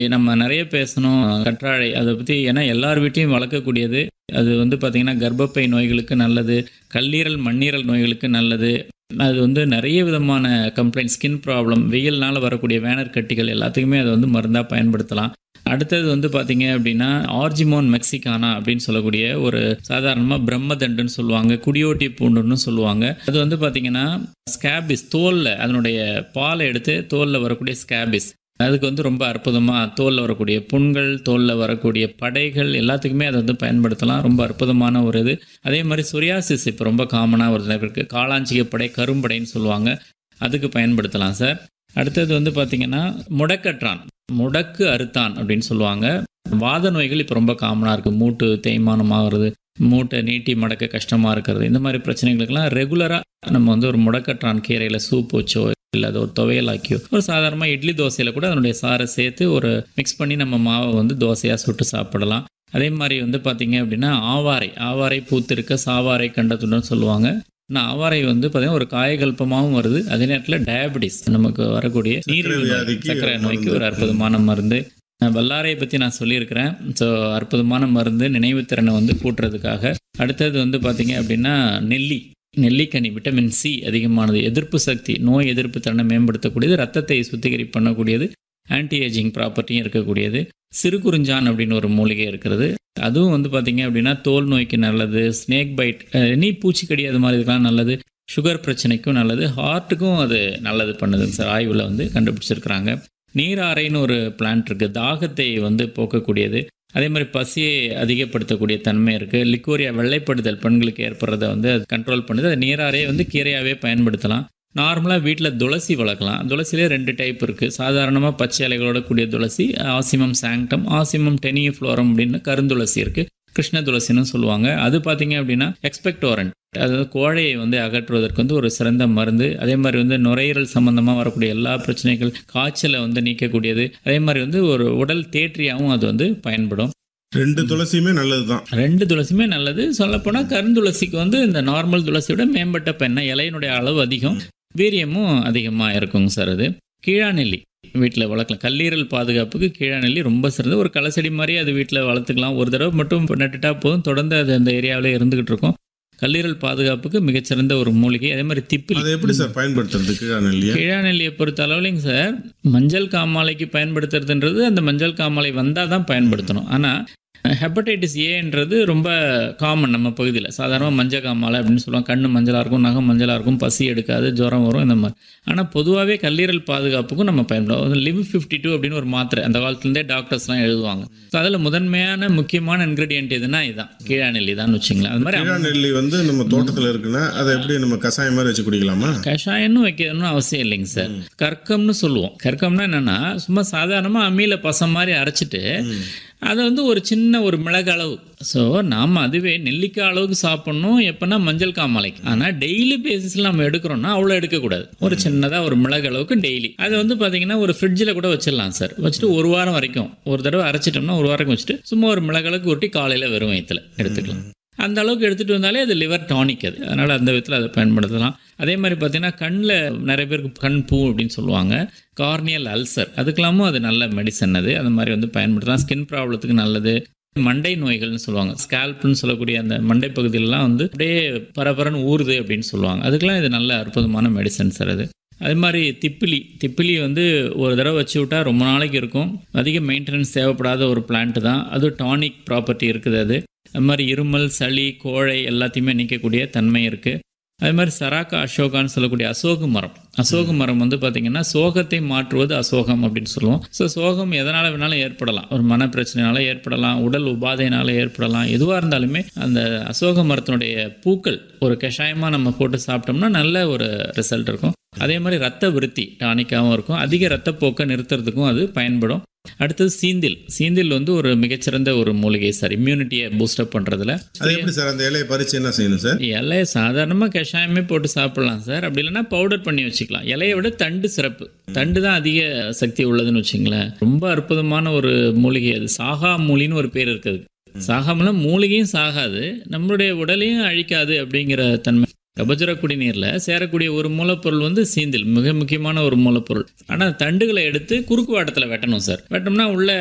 நம்ம நிறைய பேசணும் கற்றாழை அதை பற்றி ஏன்னா எல்லார் வீட்லையும் வளர்க்கக்கூடியது அது வந்து பார்த்திங்கன்னா கர்ப்பப்பை நோய்களுக்கு நல்லது கல்லீரல் மண்ணீரல் நோய்களுக்கு நல்லது அது வந்து நிறைய விதமான கம்ப்ளைண்ட் ஸ்கின் ப்ராப்ளம் வெயில்னால வரக்கூடிய வேனர் கட்டிகள் எல்லாத்துக்குமே அதை வந்து மருந்தாக பயன்படுத்தலாம் அடுத்தது வந்து பார்த்தீங்க அப்படின்னா ஆர்ஜிமோன் மெக்சிகானா அப்படின்னு சொல்லக்கூடிய ஒரு சாதாரணமாக பிரம்மதண்டுன்னு சொல்லுவாங்க குடியோட்டி பூண்டுன்னு சொல்லுவாங்க அது வந்து பார்த்தீங்கன்னா ஸ்கேபிஸ் தோலில் அதனுடைய பாலை எடுத்து தோலில் வரக்கூடிய ஸ்கேபிஸ் அதுக்கு வந்து ரொம்ப அற்புதமாக தோலில் வரக்கூடிய புண்கள் தோலில் வரக்கூடிய படைகள் எல்லாத்துக்குமே அதை வந்து பயன்படுத்தலாம் ரொம்ப அற்புதமான ஒரு இது அதே மாதிரி சொரியாசிஸ் இப்போ ரொம்ப காமனாக ஒரு இருக்குது காளாஞ்சிக படை கரும்படைன்னு சொல்லுவாங்க அதுக்கு பயன்படுத்தலாம் சார் அடுத்தது வந்து பார்த்திங்கன்னா முடக்கற்றான் முடக்கு அறுத்தான் அப்படின்னு சொல்லுவாங்க வாத நோய்கள் இப்போ ரொம்ப காமனாக இருக்குது மூட்டு தேய்மானம் ஆகிறது மூட்டை நீட்டி மடக்க கஷ்டமாக இருக்கிறது இந்த மாதிரி பிரச்சனைகளுக்கெல்லாம் ரெகுலராக நம்ம வந்து ஒரு முடக்கற்றான் கீரையில் சூப் வச்சோ இல்லை அது ஒரு துவையலாக்கியோ ஒரு சாதாரணமாக இட்லி தோசையில் கூட அதனுடைய சாரை சேர்த்து ஒரு மிக்ஸ் பண்ணி நம்ம மாவை வந்து தோசையாக சுட்டு சாப்பிடலாம் அதே மாதிரி வந்து பார்த்தீங்க அப்படின்னா ஆவாரை ஆவாரை பூத்திருக்க சாவாரை கண்டத்துடன் சொல்லுவாங்க ஆனால் ஆவாரை வந்து பார்த்தீங்கன்னா ஒரு காயகல்பமாகவும் வருது அதே நேரத்தில் டயபெட்டிஸ் நமக்கு வரக்கூடிய நீரிழிவு நோய், வியாதிக்கு சர்க்கரை நோய்க்கு ஒரு மருந்து. அற்புதமான மருந்து நான் வல்லாரையை பற்றி நான் சொல்லியிருக்கிறேன் ஸோ அற்புதமான மருந்து நினைவுத்திறனை வந்து கூட்டுறதுக்காக அடுத்தது வந்து பார்த்தீங்க அப்படின்னா நெல்லி நெல்லிக்கனி விட்டமின் சி அதிகமானது எதிர்ப்பு சக்தி நோய் எதிர்ப்பு திறனை மேம்படுத்தக்கூடியது ரத்தத்தை சுத்திகரி பண்ணக்கூடியது ஆன்டி ஏஜிங் ப்ராப்பர்ட்டியும் இருக்கக்கூடியது சிறுகுறிஞ்சான் அப்படின்னு ஒரு மூலிகை இருக்கிறது அதுவும் வந்து பார்த்தீங்க அப்படின்னா தோல் நோய்க்கு நல்லது ஸ்னேக் பைட் எனி பூச்சிக்கடி அது மாதிரி இதுக்கெல்லாம் நல்லது சுகர் பிரச்சனைக்கும் நல்லது ஹார்ட்டுக்கும் அது நல்லது பண்ணுதுங்க சார் ஆய்வில் வந்து கண்டுபிடிச்சிருக்கிறாங்க நீராறைன்னு ஒரு பிளான்ட் இருக்குது தாகத்தை வந்து போக்கக்கூடியது அதே மாதிரி பசியை அதிகப்படுத்தக்கூடிய தன்மை இருக்குது லிக்கோரியா வெள்ளைப்படுதல் பெண்களுக்கு ஏற்படுறத வந்து அது கண்ட்ரோல் பண்ணுது அது நீராறையை வந்து கீரையாகவே பயன்படுத்தலாம் நார்மலாக வீட்டில் துளசி வளர்க்கலாம் துளசிலே ரெண்டு டைப் இருக்குது சாதாரணமாக பச்சை இலைகளோட கூடிய துளசி ஆசிமம் சாங்டம் ஆசிமம் டெனியோஃப்ளோரம் அப்படின்னு கருந்துளசி இருக்குது கிருஷ்ண துளசின்னு சொல்லுவாங்க அது பார்த்தீங்க அப்படின்னா எக்ஸ்பெக்டோரண்ட் அதாவது கோழையை வந்து அகற்றுவதற்கு வந்து ஒரு சிறந்த மருந்து அதே மாதிரி வந்து நுரையீரல் சம்பந்தமாக வரக்கூடிய எல்லா பிரச்சனைகள் காய்ச்சலை வந்து நீக்கக்கூடியது அதே மாதிரி வந்து ஒரு உடல் தேற்றியாகவும் அது வந்து பயன்படும் ரெண்டு துளசியுமே நல்லதுதான் ரெண்டு துளசியுமே நல்லது சொல்லப்போனால் கருந்துளசிக்கு வந்து இந்த நார்மல் துளசியோட மேம்பட்ட பெண்ணை இலையினுடைய அளவு அதிகம் வீரியமும் அதிகமாக இருக்குங்க சார் அது கீழாநெல்லி வீட்டில் வளர்க்கலாம் கல்லீரல் பாதுகாப்புக்கு கீழாநெல்லி ரொம்ப சிறந்த ஒரு களைச்செடி மாதிரி அது வீட்டில் வளர்த்துக்கலாம் ஒரு தடவை மட்டும் நட்டுட்டா போதும் தொடர்ந்து அது அந்த ஏரியாவிலே இருந்துகிட்டு இருக்கும் கல்லீரல் பாதுகாப்புக்கு மிகச்சிறந்த ஒரு மூலிகை அதே மாதிரி திப்பிலி அதை எப்படி சார் பயன்படுத்துறது கீழாநெல்லியை கீழாநெல்லியை பொறுத்த அளவுலைங்க சார் மஞ்சள் காமாலைக்கு பயன்படுத்துறதுன்றது அந்த மஞ்சள் காமாலை வந்தால் தான் பயன்படுத்தணும் ஆனால் ஹெப்படைட்டிஸ் ஏன்றது ரொம்ப காமன் நம்ம பகுதியில் சாதாரணமாக மஞ்சள் காமாலை அப்படின்னு சொல்லுவாங்க கண்ணு மஞ்சளாக இருக்கும் நகம் மஞ்சளாக இருக்கும் பசி எடுக்காது ஜுரம் வரும் இந்த மாதிரி ஆனால் பொதுவாகவே கல்லீரல் பாதுகாப்புக்கும் நம்ம பயன்படுவோம் லிவ் ஃபிஃப்டி டூ அப்படின்னு ஒரு மாத்திரை அந்த காலத்துலேருந்தே டாக்டர்ஸ்லாம் எழுதுவாங்க ஸோ அதில் முதன்மையான முக்கியமான இன்க்ரீடியன்ட் எதுனா இதுதான் கீழாநெல்லி தான் வச்சுங்களேன் அது மாதிரி கீழாநெல்லி வந்து நம்ம தோட்டத்துல இருக்குன்னா அதை எப்படி நம்ம கஷாயம் மாதிரி வச்சு குடிக்கலாமா கஷாயம்னு வைக்கணும்னு அவசியம் இல்லைங்க சார் கற்கம்னு சொல்லுவோம் கற்கம்னா என்னன்னா சும்மா சாதாரணமாக அம்மியில பசம் மாதிரி அரைச்சிட்டு அதை வந்து ஒரு சின்ன ஒரு மிளகு அளவு ஸோ நாம் அதுவே நெல்லிக்காய் அளவுக்கு சாப்பிட்ணும் எப்போனா மஞ்சள் காமாலைக்கு ஆனால் டெய்லி பேசிஸில் நம்ம எடுக்கிறோம்னா அவ்வளோ எடுக்கக்கூடாது ஒரு சின்னதாக ஒரு மிளகு அளவுக்கு டெய்லி அதை வந்து பார்த்தீங்கன்னா ஒரு ஃப்ரிட்ஜில் கூட வச்சிடலாம் சார் வச்சுட்டு ஒரு வாரம் வரைக்கும் ஒரு தடவை அரைச்சிட்டோம்னா ஒரு வாரம் வச்சுட்டு சும்மா ஒரு மிளகு அளவுக்கு ஒட்டி காலையில் வெறும் வயிற்றுல எடுத்துக்கலாம் அந்த அளவுக்கு எடுத்துகிட்டு வந்தாலே அது லிவர் டானிக் அது அதனால் அந்த விதத்தில் அதை பயன்படுத்தலாம் அதே மாதிரி பார்த்தீங்கன்னா கண்ணில் நிறைய பேருக்கு கண் பூ அப்படின்னு சொல்லுவாங்க கார்னியல் அல்சர் அதுக்கெல்லாமும் அது நல்ல மெடிசன் அது அந்த மாதிரி வந்து பயன்படுத்தலாம் ஸ்கின் ப்ராப்ளத்துக்கு நல்லது மண்டை நோய்கள்னு சொல்லுவாங்க ஸ்கேல்ப்னு சொல்லக்கூடிய அந்த மண்டை பகுதியிலலாம் வந்து அப்படியே பரபரன்னு ஊறுது அப்படின்னு சொல்லுவாங்க அதுக்கெல்லாம் இது நல்ல அற்புதமான மெடிசன் சார் அது அதே மாதிரி திப்பிலி திப்பிலி வந்து ஒரு தடவை வச்சு விட்டா ரொம்ப நாளைக்கு இருக்கும் அதிக மெயின்டெனன்ஸ் தேவைப்படாத ஒரு பிளான்ட் தான் அது டானிக் ப்ராப்பர்ட்டி இருக்குது அது அது மாதிரி இருமல் சளி கோழை எல்லாத்தையுமே நீக்கக்கூடிய தன்மை இருக்குது அதே மாதிரி சராக்கா அசோகான்னு சொல்லக்கூடிய அசோக மரம் அசோக மரம் வந்து பார்த்திங்கன்னா சோகத்தை மாற்றுவது அசோகம் அப்படின்னு சொல்லுவோம் ஸோ சோகம் எதனால் வேணாலும் ஏற்படலாம் ஒரு மன பிரச்சனைனால ஏற்படலாம் உடல் உபாதையினால ஏற்படலாம் எதுவாக இருந்தாலுமே அந்த அசோக மரத்தினுடைய பூக்கள் ஒரு கஷாயமாக நம்ம போட்டு சாப்பிட்டோம்னா நல்ல ஒரு ரிசல்ட் இருக்கும் அதே மாதிரி ரத்த விருத்தி டானிக்காகவும் இருக்கும் அதிக ரத்தப்போக்கை நிறுத்துறதுக்கும் அது பயன்படும் அடுத்தது சீந்தில் சீந்தில் வந்து ஒரு மிகச்சிறந்த ஒரு மூலிகை சார் இம்யூனிட்டியை பூஸ்டப் பண்ணுறதுல அது எப்படி சார் அந்த இலையை பறிச்சு என்ன செய்யணும் சார் இலையை சாதாரணமாக கஷாயமே போட்டு சாப்பிடலாம் சார் அப்படி இல்லைன்னா பவுடர் பண்ணி வச்சுக்கலாம் இலையை விட தண்டு சிறப்பு தண்டு தான் அதிக சக்தி உள்ளதுன்னு வச்சுங்களேன் ரொம்ப அற்புதமான ஒரு மூலிகை அது சாகா மூலின்னு ஒரு பேர் இருக்குது சாகாமலாம் மூலிகையும் சாகாது நம்மளுடைய உடலையும் அழிக்காது அப்படிங்கிற தன்மை கபசுர குடிநீரில் சேரக்கூடிய ஒரு மூலப்பொருள் வந்து சீந்தில் மிக முக்கியமான ஒரு மூலப்பொருள் ஆனால் தண்டுகளை எடுத்து குறுக்கு வாட்டத்தில் வெட்டணும் சார் வெட்டோம்னா உள்ள